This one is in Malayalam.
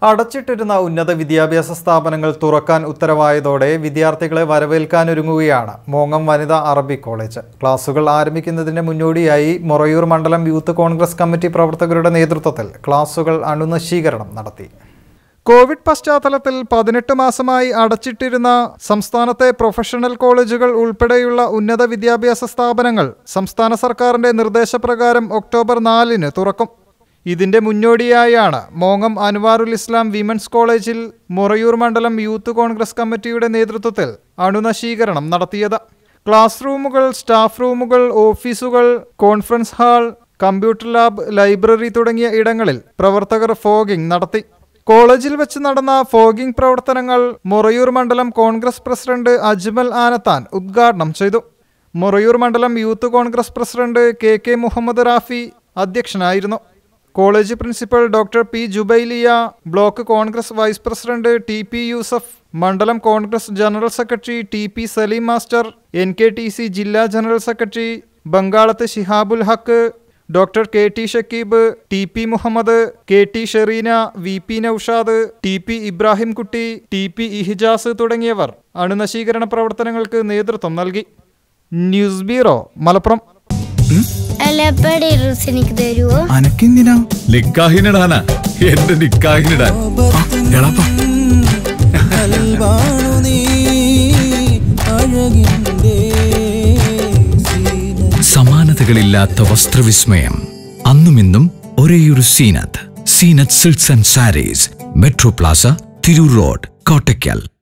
അടച്ചിട്ടിരുന്ന ഉന്നത വിദ്യാഭ്യാസ സ്ഥാപനങ്ങൾ തുറക്കാൻ ഉത്തരവായതോടെ വിദ്യാർത്ഥികളെ വരവേൽക്കാനൊരുങ്ങുകയാണ് മോങ്ങം വനിതാ അറബിക് കോളേജ് ക്ലാസുകൾ ആരംഭിക്കുന്നതിന് മുന്നോടിയായി മൊറയൂർ മണ്ഡലം യൂത്ത് കോൺഗ്രസ് കമ്മിറ്റി പ്രവർത്തകരുടെ നേതൃത്വത്തിൽ ക്ലാസുകൾ അണുനശീകരണം നടത്തി കോവിഡ് പശ്ചാത്തലത്തിൽ പതിനെട്ട് മാസമായി അടച്ചിട്ടിരുന്ന സംസ്ഥാനത്തെ പ്രൊഫഷണൽ കോളേജുകൾ ഉൾപ്പെടെയുള്ള ഉന്നത വിദ്യാഭ്യാസ സ്ഥാപനങ്ങൾ സംസ്ഥാന സർക്കാരിന്റെ നിർദ്ദേശപ്രകാരം ഒക്ടോബർ നാലിന് തുറക്കും ഇതിന്റെ മുന്നോടിയായാണ് മോങ്ങം അൻവാറുൽ ഇസ്ലാം വിമൻസ് കോളേജിൽ മൊറയൂർ മണ്ഡലം യൂത്ത് കോൺഗ്രസ് കമ്മിറ്റിയുടെ നേതൃത്വത്തിൽ അണുനശീകരണം നടത്തിയത് ക്ലാസ് റൂമുകൾ സ്റ്റാഫ് റൂമുകൾ ഓഫീസുകൾ conference hall computer lab library തുടങ്ങിയ ഇടങ്ങളിൽ പ്രവർത്തകർ ഫോഗിംഗ് നടത്തി കോളേജിൽ വെച്ച് നടന്ന ഫോഗിംഗ് പ്രവർത്തനങ്ങൾ മൊറയൂർ മണ്ഡലം കോൺഗ്രസ് പ്രസിഡന്റ് അജ്മൽ ആനത്താൻ ഉദ്ഘാടനം ചെയ്തു മൊറയൂർ മണ്ഡലം youth Congress president K K Muhammad Rafi അധ്യക്ഷനായിരുന്നു college principal doctor P Jubailiya block Congress vice president T P Yusuf മണ്ഡലം Congress general secretary T P Saleem master N K T C ജില്ലാ general secretary Bangalath Shihabul Haq doctor K T Shakeeb T P Muhammad K T Sherina V P Noushad T P Ibrahimkutty T P Ihijas തുടങ്ങിയവർ അണുനശീകരണ പ്രവർത്തനങ്ങൾക്ക് നേതൃത്വം നൽകി ന്യൂസ് ബ്യൂറോ മലപ്പുറം അല്ല എപ്പടി ഡ്രസ് എനിക്ക് തരുവോ അനക്കെന്തിനാ നിക്കാഹിനിടാനാ എന്റെ നിക്കാഹിനിടാൻ എളാപ്പ കൽവാണു നീ അഴകിൻ്റെ സീന സമാനതകളില്ലാത്ത വസ്ത്രവിസ്മയം അന്നുമിന്നും ഒരേയൊരു Zeenath Zeenath silks and sarees metro plaza Tirur road Kottakkal